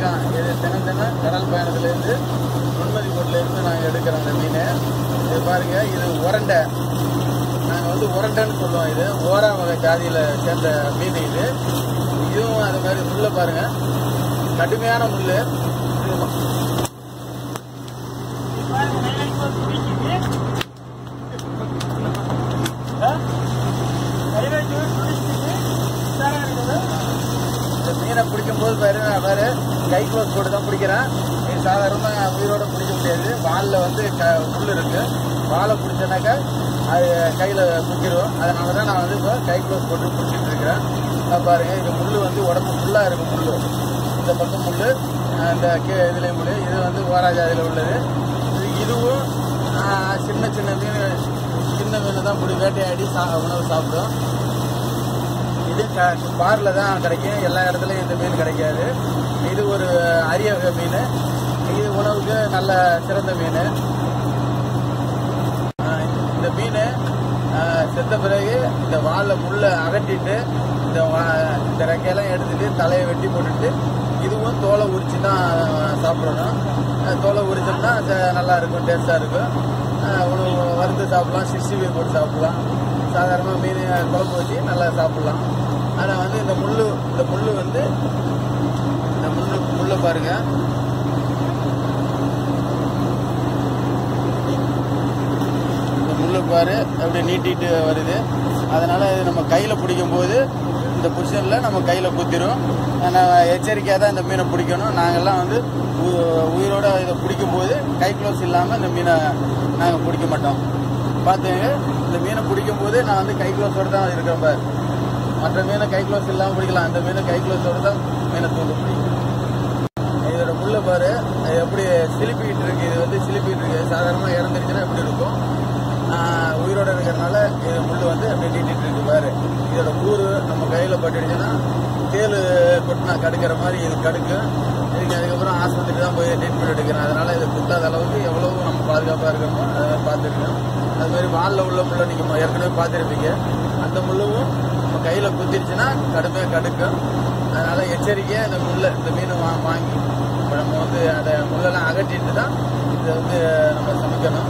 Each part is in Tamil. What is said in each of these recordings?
இருக்கான் இது தினம் தினம் கடல் பயணத்துலேருந்து நுண்மதி போட்டிலேருந்து நாங்கள் எடுக்கிறோம் அந்த மீன் இது பாருங்க இது உரண்டை நாங்கள் வந்து உரண்டைன்னு சொல்லுவோம் இது ஓரா வகை ஜாதியில் சேர்ந்த மீன் இது இதுவும் அது மாதிரி முள்ளை பாருங்க கடுமையான முள் இந்த மீனை பிடிக்கும் போது பாரு நான் பாரு கை க்ளோஸ் போட்டு தான் பிடிக்கிறேன் இது சாதாரணமாக உயிரோட பிடிக்க முடியாது வாலில் வந்து க முள் இருக்கு வாழை பிடிச்சனாக்கா அது கையில் குத்திரும் அதனால தான் நான் வந்து இப்போ கை க்ளோஸ் போட்டு பிடிச்சிட்டு இருக்கிறேன் இதை பாருங்க இந்த முள் வந்து உடம்பு ஃபுல்லாக இருக்கு முள் இந்த பக்கம் முள் இந்த கே இதுலேயும் முள் இது வந்து ஓராஜாதியில் உள்ளது இது இதுவும் ஆ, சின்ன சின்ன மீன் சின்ன மீன் தான் பிடி வேட்டையாடி சா உணவு சாப்பிடும் இது பாரில் தான் கிடைக்கும் எல்லா இடத்துலையும் இந்த மீன் கிடைக்காது இது ஒரு அரிய வகை மீன் இது உணவுக்கு நல்ல சிறந்த மீன் ஆஹ் இந்த மீன் ஆஹ் செத்த பிறகு இந்த வாழை முள்ளை அகட்டிட்டு இந்த வா- இந்த ரெக்கையெல்லாம் எடுத்துட்டு தலையை வெட்டி போட்டுட்டு இதுவும் தோலை உரிச்சு தான் சாப்பிடணும் ஆஹ் தோலை உரிச்சோம்னா அது நல்லா இருக்கும் டேஸ்டாக இருக்கும் ஆஹ் உணவு வறுத்து சாப்பிடலாம் சிக்ஸ்டி ஃபைவ் போட்டு சாப்பிடலாம் சாதாரணமாக மீன் குழம்பு வச்சு நல்லா சாப்பிடலாம் ஆனால் வந்து இந்த முள்ளு இந்த முள்ளு வந்து இந்த முள்ளு முள்ளை பாருங்க இந்த முள்ளு பாரு அப்படியே நீட்டிட்டு வருது அதனால இது நம்ம கையில் பிடிக்கும் போது இந்த பொசிஷனில் நம்ம கையில் குத்திரும் நான் எச்சரிக்கையாக தான் இந்த மீனை பிடிக்கணும் நாங்கள்லாம் வந்து உ- உயிரோட இதை பிடிக்கும் போது கை க்ளோஸ் இல்லாமல் இந்த மீனை நாங்கள் பிடிக்க மாட்டோம் பார்த்துங்க இந்த மீனை பிடிக்கும் போது நான் வந்து கை க்ளோஸோட தான் இருக்கிறேன் பாரு மற்ற மீனை கை க்ளோஸ் இல்லாமல் பிடிக்கலாம் அந்த மீனை கை க்ளோஸோட தான் மீனை தூக்க முடியும் இதோட முள்ள பாரு அது எப்படி சிலிப்பிக்கிட்டு இருக்கு இது வந்து சிலிப்பிக்கிட்டு இருக்கு சாதாரணமாக இறந்துருச்சுன்னா எப்படி இருக்கும் ஆஹ் உயிரோட இருக்கிறதுனால இது முள் வந்து அப்படியே நீட்டிட்டு இருக்கு பாரு இதோட கூறு நம்ம கையில் பட்டுடுச்சுன்னா தேள் கொட்டினா கடுக்கிற மாதிரி இது கடுக்கும் இதுக்கு அதுக்கப்புறம் ஆஸ்பத்திரி தான் போய் ட்ரீட்மெண்ட் எடுக்கிறேன் அதனால இது குத்தாத அளவுக்கு எவ்வளவு நம்ம பாதுகாப்பாக இருக்கணுமோ அதை பார்த்துருக்கோம் அது மாதிரி வாலில் உள்ள முள்ள நீங்கள் ஏற்கனவே பார்த்துருப்பீங்க அந்த முள்ளும் நம்ம கையில் குத்திருச்சுன்னா கடுமையாக கடுக்கும் அதனால எச்சரிக்கையாக இந்த முள்ளை இந்த மீன் வா வாங்கி இப்போ நம்ம வந்து அந்த முள்ளெல்லாம் அகற்றிட்டு தான் இதை வந்து நம்ம சமைக்கணும்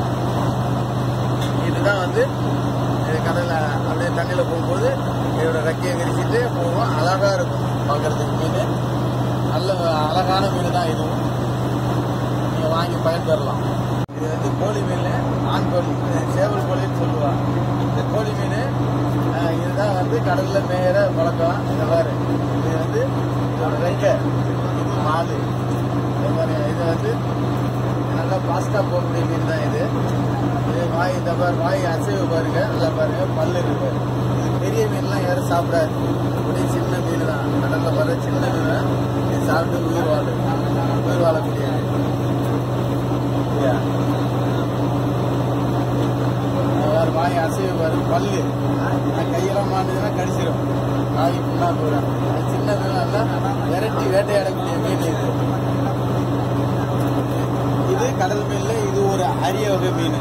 இதுதான் வந்து இது கடலில் அப்படியே தண்ணியில் போகும்போது இதோட ரெக்கையை விரிச்சிட்டு போகும் அழகாக இருக்கும் பார்க்கறதுக்கு மீன் நல்ல அழகான மீன் தான் இதுவும் நீங்கள் வாங்கி பயன்பெறலாம் இது வந்து கோழி மீன் ஆண் கோழி இது சேவல் கோழின்னு சொல்லுவாங்க இந்த கோழி மீன் அஹ், இதுதான் வந்து கடலில் மேயிற பழக்கம் இந்த மாதிரி இது வந்து இதோட ரெக்கை இது மாலு இந்த மாதிரி இது வந்து நல்லா பாஸ்டா போகக்கூடிய மீன் தான் இது இது வாய் இந்த பாரு வாய் அசைவு பாருங்க நல்லா பாருங்க பல்லு இருக்கு இது பெரிய மீன்லாம் யாரும் சாப்பிடாது அப்படியே சின்ன மீன் தான் கடல்ல வர சின்ன மீன் தான். இது சாப்பிட்டு உயிர் வாழு உயிர் வாழக்கூடிய இல்லையா? வேறு வாய் அசைவு பாரு பல்லு நான் கையெல்லாம் மாட்டுதுன்னா கடிச்சிடும் காய் புண்ணா போயிடும் அது சின்ன மீன் எல்லாம் விரட்டி வேட்டையாடக்கூடிய மீன் இது இது கடல் மீன்ல இது ஒரு அரிய வகை மீன்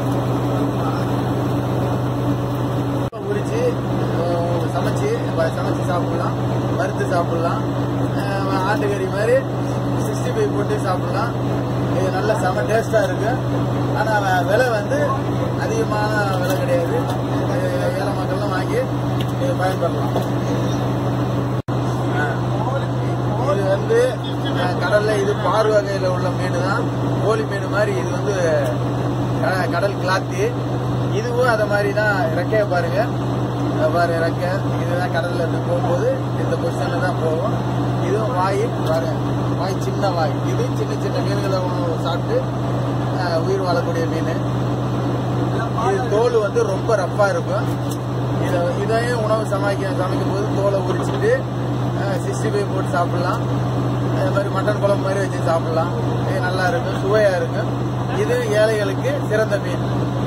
உரிச்சு அஹ், சமைச்சு வ- சமைச்சு சாப்பிடலாம் வறுத்து சாப்பிடலாம் அஹ், ஆட்டுக்கறி மாதிரி சிக்ஸ்டி ஃபைவ் போட்டு சாப்பிடலாம் இது நல்ல செம டேஸ்டா இருக்கு ஆனா வ- விலை வந்து அதிகமான விலை கிடையாது இது ஏழை மக்கள்லாம் வாங்கி இது பயன்படலாம் அஹ். இது வந்து அஹ், கடல்ல இது பார் வகையில உள்ள மீன் தான் கோழி மீன் மாதிரி இது வந்து க- கடல் கிளாத்தி இதுவும் அதை மாதிரி தான் ரெக்கையை பாருங்க அஹ் பாரு ரெக்கை இதுதான் கடல்ல இருந்து போகும்போது இந்த பொசிஷன்ல தான் போகும் இதுவும் வாய் பாருங்க வாய் சின்ன வாய் இது சின்ன சின்ன மீன்களை உணவு சாப்பிட்டு அஹ், உயிர் வாழக்கூடிய மீன் இது தோல் வந்து ரொம்ப ரஃப்பா இருக்கும் இதை இதையும் உணவு சமைக்க சமைக்கும் போது தோலை உரிச்சிட்டு சிக்ஸ்டி ஃபைவ் போட்டு சாப்பிடலாம் அது மாதிரி மட்டன் குழம்பு மாதிரி வச்சு சாப்பிடலாம் இது நல்லா இருக்கும் சுவையா இருக்கும் இது ஏழைகளுக்கு சிறந்த மீன்